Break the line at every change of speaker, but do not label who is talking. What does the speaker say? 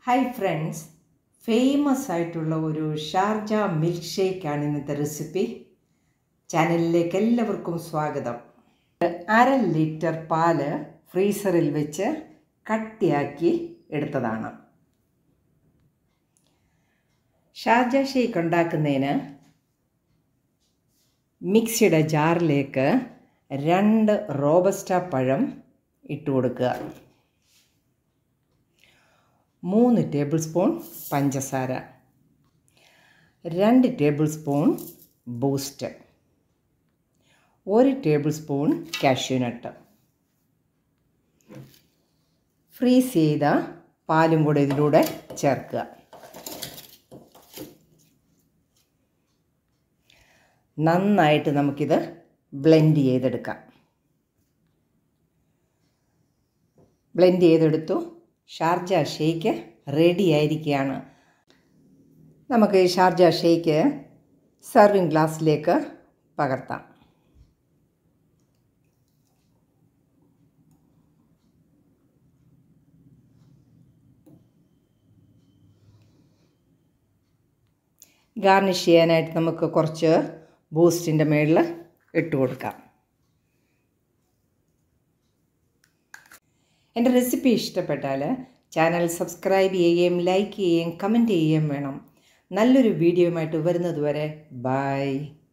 hi friends famous ആയിട്ടുള്ള ഒരു Sharjah milk ഷേക്കാണ് ഇന്നത്തെ റെസിപ്പി ചാനലിലേക്ക് എല്ലാവർക്കും സ്വാഗതം അര ലിറ്റർ പാല് ഫ്രീസറിൽ വെച്ച് കട്ടിയാക്കി എടുത്തതാണ് ഷാർജ ഷേക്ക് ഉണ്ടാക്കുന്നതിന് മിക്സിയുടെ ജാറിലേക്ക് രണ്ട് റോബസ്റ്റ പഴം ഇട്ട് കൊടുക്കുക മൂന്ന് ടേബിൾ സ്പൂൺ പഞ്ചസാര രണ്ട് ടേബിൾ സ്പൂൺ ബൂസ്റ്റ് ഒരു ടേബിൾ സ്പൂൺ കാഷ്യൂനട്ട് ഫ്രീസ് ചെയ്ത പാലും കൂടെ ഇതിലൂടെ ചേർക്കുക നന്നായിട്ട് നമുക്കിത് ബ്ലെൻഡ് ചെയ്തെടുക്കാം ബ്ലെൻഡ് ചെയ്തെടുത്തു ഷാർജ ഷേക്ക് റെഡി ആയിരിക്കുകയാണ് നമുക്ക് ഈ ഷാർജ ഷേക്ക് സർവിങ് ഗ്ലാസ്സിലേക്ക് പകർത്താം ഗാർണിഷ് ചെയ്യാനായിട്ട് നമുക്ക് കുറച്ച് ബൂസ്റ്റിൻ്റെ മുകളിൽ ഇട്ട് കൊടുക്കാം എൻ്റെ റെസിപ്പി ഇഷ്ടപ്പെട്ടാൽ ചാനൽ സബ്സ്ക്രൈബ് ചെയ്യുകയും ലൈക്ക് ചെയ്യുകയും കമൻറ്റ് ചെയ്യുകയും വേണം നല്ലൊരു വീഡിയോയുമായിട്ട് വരുന്നത് വരെ ബായ്